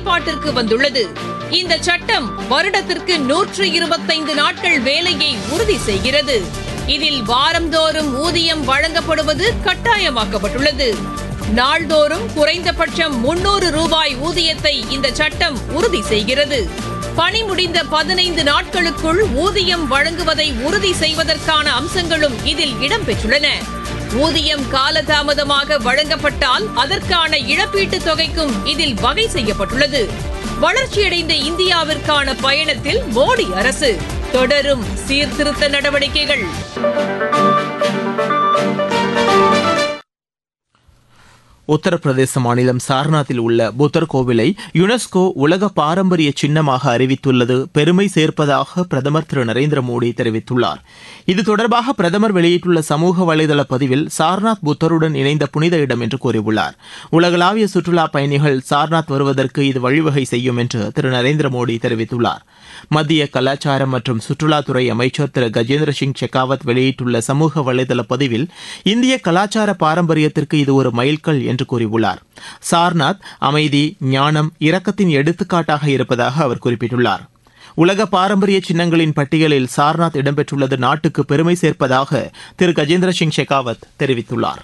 செயல்பாட்டிற்கு வந்துள்ளது இந்த சட்டம் வருடத்திற்கு நூற்று இருபத்தைந்து நாட்கள் வேலையை உறுதி செய்கிறது இதில் வாரந்தோறும் ஊதியம் வழங்கப்படுவது கட்டாயமாக்கப்பட்டுள்ளது நாள்தோறும் குறைந்தபட்சம் முன்னூறு ரூபாய் ஊதியத்தை இந்த சட்டம் உறுதி செய்கிறது பணி முடிந்த பதினைந்து நாட்களுக்குள் ஊதியம் வழங்குவதை உறுதி செய்வதற்கான அம்சங்களும் இதில் இடம்பெற்றுள்ளன ஊதியம் காலதாமதமாக வழங்கப்பட்டால் அதற்கான இழப்பீட்டுத் தொகைக்கும் இதில் வகை செய்யப்பட்டுள்ளது வளர்ச்சியடைந்த இந்தியாவிற்கான பயணத்தில் மோடி அரசு தொடரும் சீர்திருத்த நடவடிக்கைகள் உத்தரப்பிரதேச மாநிலம் சார்நாத்தில் உள்ள புத்தர் கோவிலை யுனெஸ்கோ உலக பாரம்பரிய சின்னமாக அறிவித்துள்ளது பெருமை சேர்ப்பதாக பிரதமர் திரு நரேந்திர மோடி தெரிவித்துள்ளார் இது தொடர்பாக பிரதமர் வெளியிட்டுள்ள சமூக வலைதள பதிவில் சார்நாத் புத்தருடன் இணைந்த புனித இடம் என்று கூறியுள்ளார் உலகளாவிய சுற்றுலா பயணிகள் சார்நாத் வருவதற்கு இது வழிவகை செய்யும் என்று திரு நரேந்திர மோடி தெரிவித்துள்ளார் மத்திய கலாச்சாரம் மற்றும் சுற்றுலாத்துறை அமைச்சர் திரு கஜேந்திர சிங் ஷெகாவத் வெளியிட்டுள்ள சமூக வலைதள பதிவில் இந்திய கலாச்சார பாரம்பரியத்திற்கு இது ஒரு மைல்கல் என்று கூறியுள்ளார் சார்நாத் அமைதி ஞானம் இரக்கத்தின் எடுத்துக்காட்டாக இருப்பதாக அவர் குறிப்பிட்டுள்ளார் உலக பாரம்பரிய சின்னங்களின் பட்டியலில் சார்நாத் இடம்பெற்றுள்ளது நாட்டுக்கு பெருமை சேர்ப்பதாக திரு கஜேந்திர சிங் ஷெகாவத் தெரிவித்துள்ளார்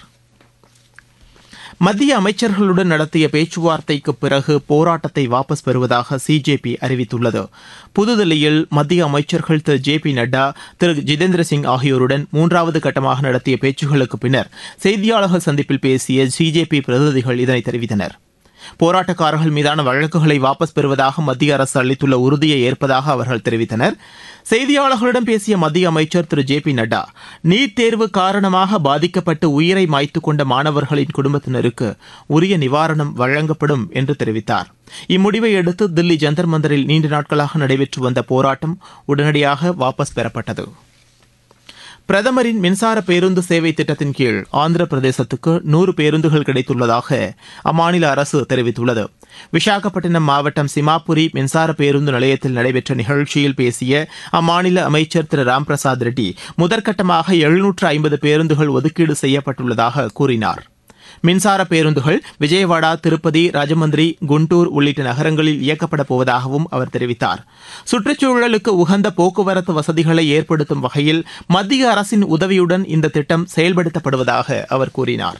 மத்திய அமைச்சர்களுடன் நடத்திய பேச்சுவார்த்தைக்கு பிறகு போராட்டத்தை வாபஸ் பெறுவதாக சிஜேபி அறிவித்துள்ளது புதுதில்லியில் மத்திய அமைச்சர்கள் திரு ஜே பி நட்டா திரு ஜிதேந்திர சிங் ஆகியோருடன் மூன்றாவது கட்டமாக நடத்திய பேச்சுகளுக்கு பின்னர் செய்தியாளர்கள் சந்திப்பில் பேசிய சிஜேபி பிரதிநிதிகள் இதனை தெரிவித்தனர் போராட்டக்காரர்கள் மீதான வழக்குகளை வாபஸ் பெறுவதாக மத்திய அரசு அளித்துள்ள உறுதியை ஏற்பதாக அவர்கள் தெரிவித்தனர் செய்தியாளர்களிடம் பேசிய மத்திய அமைச்சர் திரு ஜே பி நட்டா நீட் தேர்வு காரணமாக பாதிக்கப்பட்டு உயிரை மாய்த்து கொண்ட மாணவர்களின் குடும்பத்தினருக்கு உரிய நிவாரணம் வழங்கப்படும் என்று தெரிவித்தார் இம்முடிவை அடுத்து தில்லி ஜந்தர் மந்தரில் நீண்ட நாட்களாக நடைபெற்று வந்த போராட்டம் உடனடியாக வாபஸ் பெறப்பட்டது பிரதமரின் மின்சார பேருந்து சேவை திட்டத்தின் கீழ் ஆந்திர பிரதேசத்துக்கு நூறு பேருந்துகள் கிடைத்துள்ளதாக அம்மாநில அரசு தெரிவித்துள்ளது விசாகப்பட்டினம் மாவட்டம் சிமாபுரி மின்சார பேருந்து நிலையத்தில் நடைபெற்ற நிகழ்ச்சியில் பேசிய அம்மாநில அமைச்சர் திரு ராம்பிரசாத் ரெட்டி முதற்கட்டமாக எழுநூற்று ஐம்பது பேருந்துகள் ஒதுக்கீடு செய்யப்பட்டுள்ளதாக கூறினார் மின்சார பேருந்துகள் விஜயவாடா திருப்பதி ராஜமந்திரி குண்டூர் உள்ளிட்ட நகரங்களில் இயக்கப்பட போவதாகவும் அவர் தெரிவித்தார் சுற்றுச்சூழலுக்கு உகந்த போக்குவரத்து வசதிகளை ஏற்படுத்தும் வகையில் மத்திய அரசின் உதவியுடன் இந்த திட்டம் செயல்படுத்தப்படுவதாக அவர் கூறினார்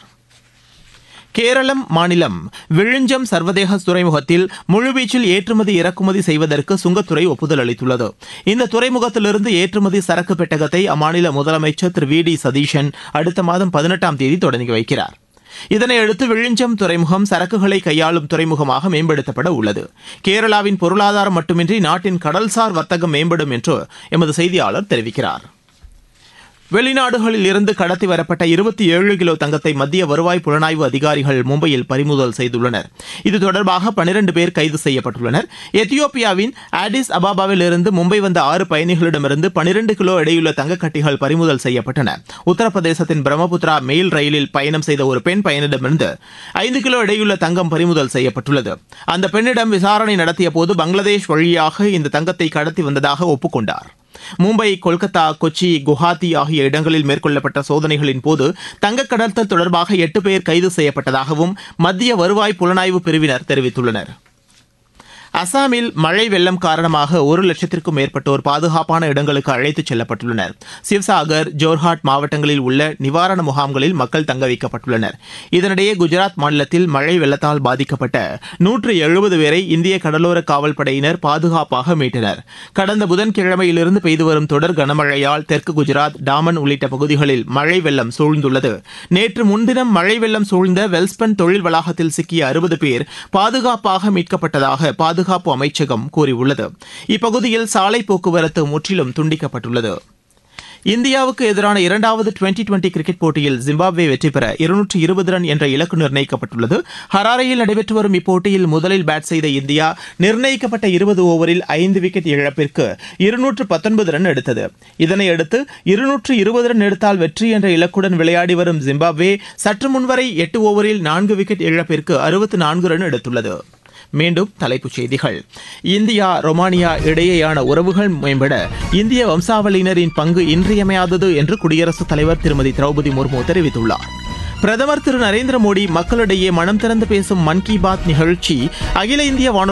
கேரளம் மாநிலம் விழுஞ்சம் சர்வதேச துறைமுகத்தில் முழுவீச்சில் ஏற்றுமதி இறக்குமதி செய்வதற்கு சுங்கத்துறை ஒப்புதல் அளித்துள்ளது இந்த துறைமுகத்திலிருந்து ஏற்றுமதி சரக்கு பெட்டகத்தை அம்மாநில முதலமைச்சர் திரு வி டி சதீஷன் அடுத்த மாதம் பதினெட்டாம் தேதி தொடங்கி வைக்கிறார் இதனையடுத்து விழிஞ்சம் துறைமுகம் சரக்குகளை கையாளும் துறைமுகமாக மேம்படுத்தப்பட உள்ளது கேரளாவின் பொருளாதாரம் மட்டுமின்றி நாட்டின் கடல்சார் வர்த்தகம் மேம்படும் என்று எமது செய்தியாளர் தெரிவிக்கிறார் வெளிநாடுகளில் இருந்து கடத்தி வரப்பட்ட இருபத்தி ஏழு கிலோ தங்கத்தை மத்திய வருவாய் புலனாய்வு அதிகாரிகள் மும்பையில் பறிமுதல் செய்துள்ளனர் இது தொடர்பாக பனிரண்டு பேர் கைது செய்யப்பட்டுள்ளனர் எத்தியோப்பியாவின் ஆடிஸ் அபாபாவில் இருந்து மும்பை வந்த ஆறு பயணிகளிடமிருந்து பனிரண்டு கிலோ எடையுள்ள தங்கக்கட்டிகள் பறிமுதல் செய்யப்பட்டன உத்தரப்பிரதேசத்தின் பிரம்மபுத்திரா மெயில் ரயிலில் பயணம் செய்த ஒரு பெண் பயணிடமிருந்து ஐந்து கிலோ எடையுள்ள தங்கம் பறிமுதல் செய்யப்பட்டுள்ளது அந்த பெண்ணிடம் விசாரணை நடத்திய போது பங்களாதேஷ் வழியாக இந்த தங்கத்தை கடத்தி வந்ததாக ஒப்புக்கொண்டார் மும்பை கொல்கத்தா கொச்சி குவஹாத்தி ஆகிய இடங்களில் மேற்கொள்ளப்பட்ட சோதனைகளின் போது தங்கக் கடத்தல் தொடர்பாக எட்டு பேர் கைது செய்யப்பட்டதாகவும் மத்திய வருவாய் புலனாய்வு பிரிவினர் தெரிவித்துள்ளனர் அசாமில் மழை வெள்ளம் காரணமாக ஒரு லட்சத்திற்கும் மேற்பட்டோர் பாதுகாப்பான இடங்களுக்கு அழைத்துச் செல்லப்பட்டுள்ளனர் சிவ்சாகர் ஜோர்ஹாட் மாவட்டங்களில் உள்ள நிவாரண முகாம்களில் மக்கள் தங்க வைக்கப்பட்டுள்ளனர் இதனிடையே குஜராத் மாநிலத்தில் மழை வெள்ளத்தால் பாதிக்கப்பட்ட நூற்று எழுபது பேரை இந்திய கடலோர காவல் படையினர் பாதுகாப்பாக மீட்டனர் கடந்த புதன்கிழமையிலிருந்து பெய்து வரும் தொடர் கனமழையால் தெற்கு குஜராத் டாமன் உள்ளிட்ட பகுதிகளில் மழை வெள்ளம் சூழ்ந்துள்ளது நேற்று முன்தினம் மழை வெள்ளம் சூழ்ந்த வெல்ஸ்பன் தொழில் வளாகத்தில் சிக்கிய அறுபது பேர் பாதுகாப்பாக மீட்கப்பட்டதாக பாதுகாப்பு அமைச்சகம் கூறியுள்ளது இப்பகுதியில் சாலை போக்குவரத்து முற்றிலும் துண்டிக்கப்பட்டுள்ளது இந்தியாவுக்கு எதிரான இரண்டாவது டுவெண்டி டுவெண்டி கிரிக்கெட் போட்டியில் ஜிம்பாப்வே வெற்றி பெற இருநூற்று இருபது ரன் என்ற இலக்கு நிர்ணயிக்கப்பட்டுள்ளது ஹராரையில் நடைபெற்று வரும் இப்போட்டியில் முதலில் பேட் செய்த இந்தியா நிர்ணயிக்கப்பட்ட இருபது ஓவரில் ஐந்து விக்கெட் இழப்பிற்கு இருநூற்று பத்தொன்பது ரன் எடுத்தது இதனையடுத்து இருநூற்று இருபது ரன் எடுத்தால் வெற்றி என்ற இலக்குடன் விளையாடி வரும் ஜிம்பாப்வே சற்று முன்வரை எட்டு ஓவரில் நான்கு விக்கெட் இழப்பிற்கு அறுபத்து நான்கு ரன் எடுத்துள்ளது மீண்டும் தலைப்புச் செய்திகள் இந்தியா ரொமானியா இடையேயான உறவுகள் மேம்பட இந்திய வம்சாவளியினரின் பங்கு இன்றியமையாதது என்று குடியரசுத் தலைவர் திருமதி திரௌபதி முர்மு தெரிவித்துள்ளார் பிரதமர் திரு நரேந்திர மோடி மக்களிடையே மனம் திறந்து பேசும் மன் கி பாத் நிகழ்ச்சி அகில இந்திய வானொலி